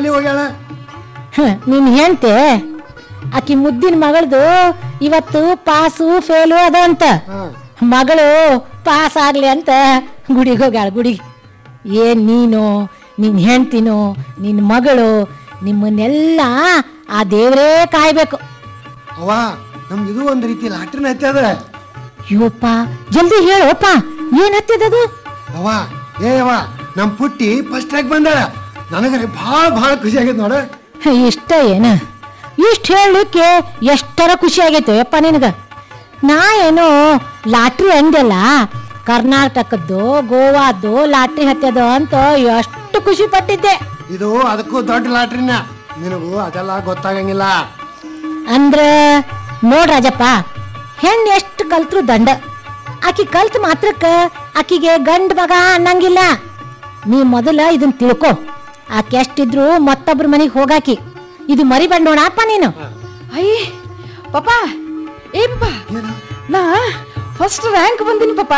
ಎಲ್ಲಿ ಹೋಗ್ಯಾಳ ನೀನ್ ಹೆಂಡ್ತಿ ಆಕಿ ಮುದ್ದಿನ ಮಗಳದು ಇವತ್ತು ಪಾಸು ಫೇಲು ಅದ ಅಂತ ಹಾ ಮಗಳು ಪಾಸ್ ಆಗ್ಲಿ ಅಂತ ಗುಡಿಗೆ ಹೋಗ್ಯಾಳ ಗುಡಿಗೆ ಏನ್ ನೀನು ನಿನ್ ಹೆಂಡ್ತಿನು ನಿನ್ ಮಗಳು ನಿಮ್ಮನ್ನೆಲ್ಲ ಆ ದೇವರೇ ಕಾಯ್ಬೇಕು ಅವ್ವ ನಮ್ಗೆ ಇದು ಒಂದು ರೀತಿ ಲಾಟ್ರಿನ ಹತ್ತದ ಇವಪ್ಪ ಜಲ್ದಿ ಹೇಳೋಪ್ಪ ಏನ್ ಹತ್ತಿದದು ಅವ್ವ ಏ ಅವ್ವ ನಮ್ಮ ಪುಟ್ಟಿ ಫಸ್ಟ್ ಟ್ರ್ಯಾಕ್ ಬಂದಾಳ ನನಗರೆ ಭಾಳ ಭಾಳ ಖುಷಿ ಆಗೈತೆ ನೋಡ ಇಷ್ಟ ಏನ ಇಷ್ಟ ಹೇಳಲಿಕ್ಕೆ ಎಷ್ಟರ ಖುಷಿ ಆಗೈತೆ ಯಪ್ಪ ನಿನಗ ನಾ ಏನೋ ಲಾಟ್ರಿ ಅಂದೆಲ್ಲ ಕರ್ನಾಟಕದ್ದು ಗೋವಾದ್ದು ಲಾಟ್ರಿ ಹತ್ಯದ ಅಂತ ಎಷ್ಟು ಖುಷಿ ಪಟ್ಟಿದ್ದೆ ಇದು ಅದಕ್ಕೂ ದೊಡ್ಡ ಲಾಟ್ರಿನ ನಿನಗೂ ಅದೆಲ್ಲ ಗೊತ್ತಾಗಂಗಿಲ್ಲ ಅಂದ್ರ ನೋಡ್ ರಾಜಪ್ಪ ಹೆಣ್ಣು ಎಷ್ಟು ಕಲ್ತ್ರು ದಂಡ ಆಕಿ ಕಲ್ತ್ ಮಾತ್ರಕ್ಕ ಆಕಿಗೆ ಗಂಡ ಮಗ ಅನ್ನಂಗಿಲ್ಲ ನೀ ಮೊದಲ ಇದನ್ ತಿಳ್ಕೊ ಆಕೆ ಎಷ್ಟಿದ್ರು ಮತ್ತೊಬ್ರ ಮನೆಗೆ ಹೋಗಾಕಿ ಇದು ಮರಿಬೇಡ ನೋಡಪ್ಪ ನೀನು ಅಯ್ಯ ಪಾಪ ಏ ಪಾಪ ನಾ ಫಸ್ಟ್ ರ್ಯಾಂಕ್ ಬಂದಿನಿ ಪಾಪ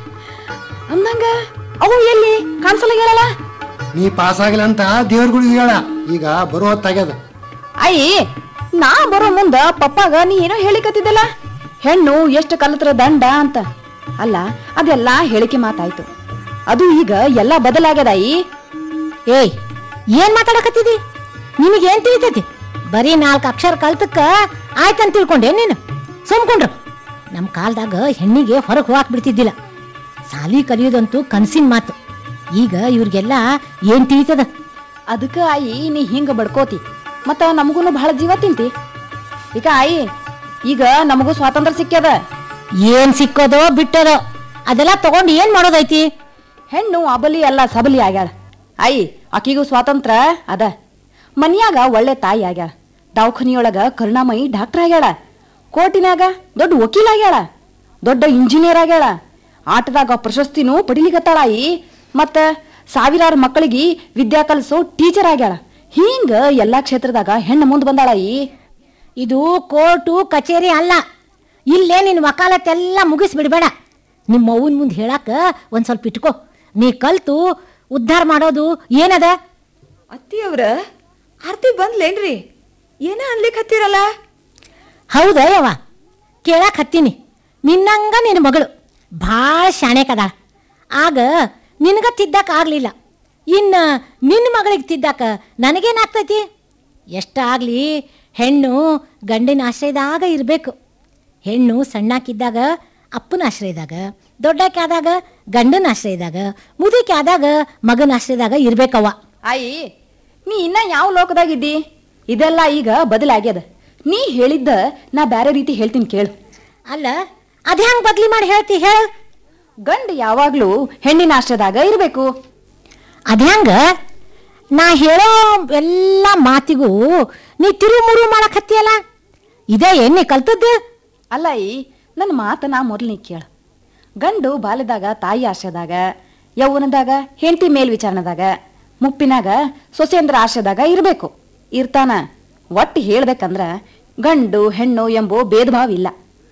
ಅಂದಂಗ ಅವು ಎಲ್ಲಿ ಕಾಣಿಸಲ್ಲ ಹೇಳಲ್ಲ ನೀ ಪಾಸ್ ಆಗಿಲ್ಲ ಅಂತ ದೇವ್ರಗಳಿಗೆ ಹೇಳ ಈಗ ಬರೋ ಹೊತ್ತಾಗ್ಯದ ಅಯ್ಯ ನಾ ಬರೋ ಮುಂದ ಪಪ್ಪಾಗ ನೀ ಏನೋ ಹೇಳಿಕತ್ತಿದ್ದಲ್ಲ ಹೆಣ್ಣು ಎಷ್ಟು ಕಲತ್ರ ದಂಡ ಅಂತ ಅಲ್ಲ ಅದೆಲ್ಲ ಹೇಳಿಕೆ ಮಾತಾಯ್ತು ಅದು ಈಗ ಎಲ್ಲ ಬದಲಾಗ್ಯದ ಅಯ್ಯಿ ಏಯ್ ಏನ್ ಮಾತಾಡಕತ್ತಿದಿ ನಿನಗೇನ್ ತಿಳಿತೈತಿ ಬರೀ ನಾಲ್ಕು ಅಕ್ಷರ ಕಲ್ತಕ್ಕ ಆಯ್ತಂತ ತಿಳ್ಕೊಂಡೆ ನೀನು ಸುಮ್ಕೊಂಡ್ರು ನಮ್ಮ ಕಾಲದಾಗ ಹೆಣ್ಣಿಗೆ ಹೊರಗೆ ಹೋಗಾಕ್ ಬಿಡ್ತಿದ್ದಿಲ್ಲ ಸಾಲಿ ಕಲಿಯೋದಂತೂ ಕನಸಿನ ಮಾತು ಈಗ ಇವ್ರಿಗೆಲ್ಲ ಏನ್ ತಿಳಿತದ ಅದಕ್ಕ ಆಯಿ ನೀ ಹಿಂಗ ಬಡ್ಕೋತಿ ಮತ್ತ ನಮಗೂನು ಬಹಳ ಜೀವ ತಿಂತಿ ಈಗ ಆಯಿ ಈಗ ನಮಗೂ ಸ್ವಾತಂತ್ರ್ಯ ಸಿಕ್ಕ್ಯದ ಏನ್ ಸಿಕ್ಕೋದೋ ಬಿಟ್ಟೋದೋ ಅದೆಲ್ಲ ತಗೊಂಡು ಏನ್ ಮಾಡೋದೈತಿ ಹೆಣ್ಣು ಅಬಲಿ ಅಲ್ಲ ಸಬಲಿ ಆಗ್ಯಾಳ ಆಯಿ ಆಕಿಗೂ ಸ್ವಾತಂತ್ರ್ಯ ಅದ ಮನ್ಯಾಗ ಒಳ್ಳೆ ತಾಯಿ ಆಗ್ಯಾಳ ದವಾಖಾನಿಯೊಳಗ ಕರುಣಾಮಯಿ ಡಾಕ್ಟರ್ ಆಗ್ಯಾಳ ಕೋರ್ಟಿನಾಗ ದೊಡ್ಡ ವಕೀಲ ಆಗ್ಯಾಳ ದೊಡ್ಡ ಇಂಜಿನಿಯರ್ ಆಗ್ಯಾಳ ಆಟದಾಗ ಪ್ರಶಸ್ತಿನೂ ಪಡಿಲಿಕತ್ತಾಳ ಆಯಿ ಮತ್ತ ಸಾವಿರಾರು ಮಕ್ಕಳಿಗೆ ವಿದ್ಯಾ ಕಲಿಸೋ ಟೀಚರ್ ಆಗ್ಯಾಳ ಹಿಂಗ ಎಲ್ಲಾ ಕ್ಷೇತ್ರದಾಗ ಹೆಣ್ಣು ಮುಂದ್ ಬಂದಾಳ ಆಯಿ ಇದು ಕೋರ್ಟು ಕಚೇರಿ ಅಲ್ಲ ಇಲ್ಲೇ ನಿನ್ನ ವಕಾಲತ್ತೆಲ್ಲ ಮುಗಿಸ್ಬಿಡ್ಬೇಡ ನಿಮ್ಮ ಅವ್ವನ ಮುಂದೆ ಹೇಳಾಕ ಒಂದ್ ಸ್ವಲ್ಪ ಇಟ್ಕೋ ನೀ ಕಲ್ತು ಉದ್ಧಾರ ಮಾಡೋದು ಏನದ ಅತ್ತಿಯವ್ರ ಆರ್ತಿ ಬಂದ್ಲೇನ್ರಿ ಏನ ಅನ್ಲಿಕ್ ಹತ್ತಿರಲ್ಲ ಹೌದ ಯವ್ವ ಕೇಳಾಕ್ ಹತ್ತೀನಿ ನಿನ್ನಂಗ ನಿನ್ನ ಮಗಳು ಭಾಳ ಶಾಣೆಕದಾಳ ಆಗ ನಿನಗ ತಿದ್ದಾಕ ಆಗ್ಲಿಲ್ಲ ಇನ್ನ ನಿನ್ನ ಮಗಳಿಗೆ ತಿದ್ದಾಕ ನನಗೇನಾಗ್ತೈತಿ ಎಷ್ಟಾಗ್ಲಿ ಹೆಣ್ಣು ಗಂಡಿನ ಆಶ್ರಯದಾಗ ಇರಬೇಕು ಹೆಣ್ಣು ಸಣ್ಣಾಕಿದ್ದಾಗ ಅಪ್ಪನ ಆಶ್ರಯದಾಗ ದೊಡ್ಡಕ್ಕೆ ಆದಾಗ ಗಂಡನ ಆಶ್ರಯದಾಗ ಮುದುಕಿ ಆದಾಗ ಮಗನ ಆಶ್ರಯದಾಗ ಇರ್ಬೇಕವ್ವ ಆಯಿ ನೀ ಇನ್ನ ಯಾವ ಲೋಕದಾಗಿದ್ದಿ ಇದೆಲ್ಲ ಈಗ ಬದಲಾಗ್ಯದ ನೀ ಹೇಳಿದ್ದ ನಾ ಬ್ಯಾರೆ ರೀತಿ ಹೇಳ್ತೀನಿ ಕೇಳು ಅಲ್ಲ ಅದ್ ಹೆಂಗ್ ಬದ್ಲಿ ಮಾಡಿ ಹೇಳ್ತಿ ಹೇಳು ಗಂಡ ಯಾವಾಗ್ಲೂ ಹೆಣ್ಣಿನ ಆಶ್ರಯದಾಗ ಇರಬೇಕು ಅದ್ಯಾಂಗ ನಾ ಹೇಳೋ ಎಲ್ಲ ಮಾತಿಗೂ ನೀ ತಿರು ಮುರು ಮಾಡಕ್ ಹತ್ತಿಯಲ್ಲ ಇದೇ ಏನ್ ನೀ ಕಲ್ತದ್ದು ಅಲ್ಲ ಈ ನನ್ನ ಮಾತ ನಾ ಮೊದಲು ಕೇಳ ಗಂಡು ಬಾಲ್ಯದಾಗ ತಾಯಿ ಆಶ್ರಯದಾಗ ಯೌವನದಾಗ ಹೆಂಡತಿ ಮೇಲ್ವಿಚಾರಣದಾಗ ಮುಪ್ಪಿನಾಗ ಸೊಸೇಂದ್ರ ಆಶ್ರಯದಾಗ ಇರಬೇಕು ಇರ್ತಾನ ಒಟ್ಟು ಹೇಳ್ಬೇಕಂದ್ರ ಗಂಡು ಹೆಣ್ಣು ಎಂಬೋ ಭೇದ ಭಾವ ಇಲ್ಲ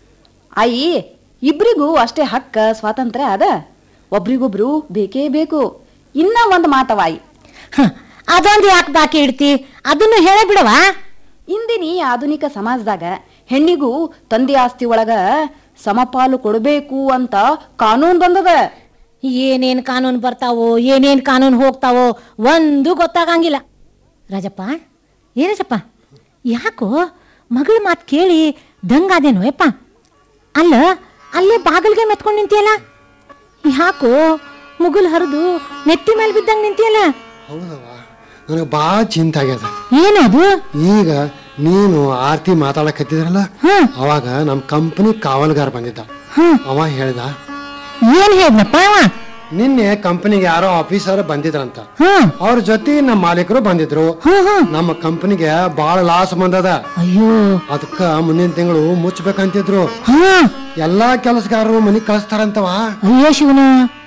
ಆಯಿ ಇಬ್ರಿಗೂ ಅಷ್ಟೇ ಹಕ್ಕ ಸ್ವಾತಂತ್ರ್ಯ ಅದ ಒಬ್ರಿಗೊಬ್ರು ಬೇಕೇ ಬೇಕು ಇನ್ನ ಒಂದು ಮಾತವಾಯಿ ಹ, ಅದೊಂದು ಯಾಕೆ ಬಾಕಿ ಇಡ್ತಿ ಅದನ್ನು ಹೇಳೇ ಬಿಡವಾ ಇಂದಿನ ಈ ಆಧುನಿಕ ಸಮಾಜದಾಗ ಹೆಣ್ಣಿಗೂ ತಂದೆ ಆಸ್ತಿ ಒಳಗ ಸಮಪಾಲು ಕೊಡಬೇಕು ಅಂತ ಕಾನೂನು ಬಂದದ ಏನೇನ್ ಕಾನೂನು ಬರ್ತಾವೋ ಏನೇನ್ ಕಾನೂನು ಹೋಗ್ತಾವೋ ಒಂದು ಗೊತ್ತಾಗಂಗಿಲ್ಲ ರಾಜಪ್ಪ ಏ ರಾಜಪ್ಪ ಯಾಕೋ ಮಗಳ ಮಾತು ಕೇಳಿ ದಂಗಾದೇನೋ ಯಪ್ಪ ಅಲ್ಲ ಅಲ್ಲೇ ಬಾಗಿಲ್ಗೆ ಮೆತ್ಕೊಂಡು ನಿಂತಿಯಲ್ಲ ಯಾಕೋ ಮುಗುಲ್ ಹರಿದು ನೆತ್ತಿ ಮೇಲೆ ಬಿದ್ದಂಗೆ ನಿಂತಿಯಲ್ಲ ಹೌದವ್ವ ನನಗೆ ಭಾಳ ಚಿಂತೆ ಆಗ್ಯದ ಏನದು ಈಗ ನೀನು ಆರ್ತಿ ಮಾತಾಡಕತ್ತಿದ್ರಲ್ಲ ಹ್ಮ್. ಅವಾಗ ನಮ್ಮ ಕಂಪನಿ ಕಾವಲುಗಾರ ಬಂದಿದ್ದ ಹ್ಮ್. ಅವ ಹೇಳ್ದ ಏನ್ ಹೇಳಿದ್ನಪ್ಪ ಅವ ನಿನ್ನೆ ಕಂಪನಿಗೆ ಯಾರೋ ಆಫೀಸರ್ ಬಂದಿದ್ರಂತ ಹ್ಮ್ ಅವ್ರ ಜೊತೆ ನಮ್ಮ ಮಾಲೀಕರು ಬಂದಿದ್ರು ಹ್ಮ್ ಹ್ಮ್ ನಮ್ಮ ಕಂಪನಿಗೆ ಭಾಳ ಲಾಸ್ ಬಂದದ ಅಯ್ಯೋ ಅದಕ್ಕ ಮುಂದಿನ ತಿಂಗಳು ಮುಚ್ಚಬೇಕಂತಿದ್ರು ಹಾ ಎಲ್ಲಾ ಕೆಲಸಗಾರರು ಮನಿಗ್ ಕಳಿಸ್ತಾರಂತವ ಅಯ್ಯೋ ಶಿವನ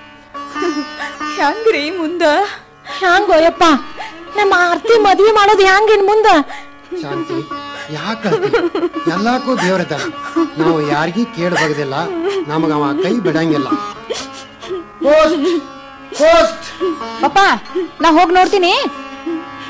ಹೆಂಗ್ರಿ ಮುಂದ ಹ್ಯಾಂಗೋಯಪ್ಪ ನಮ್ಮ ಆರ್ತಿ ಮದ್ವೆ ಮಾಡೋದು ಹ್ಯಾಂಗಿನ್ ಮುಂದ ಶಾಂತಿ ಯಾಕೆ ಎಲ್ಲಾಕ್ಕೂ ದೇವ್ರಿದ್ದ ನಾವು ಯಾರಿಗೂ ಕೇಳ ಬಗದಿಲ್ಲ ನಮಗ ಅವ ಕೈ ಬಿಡಂಗಿಲ್ಲ ಪೋಸ್ಟ್ ಪೋಸ್ಟ್ ಪಪ್ಪ ನಾ ಹೋಗಿ ನೋಡ್ತೀನಿ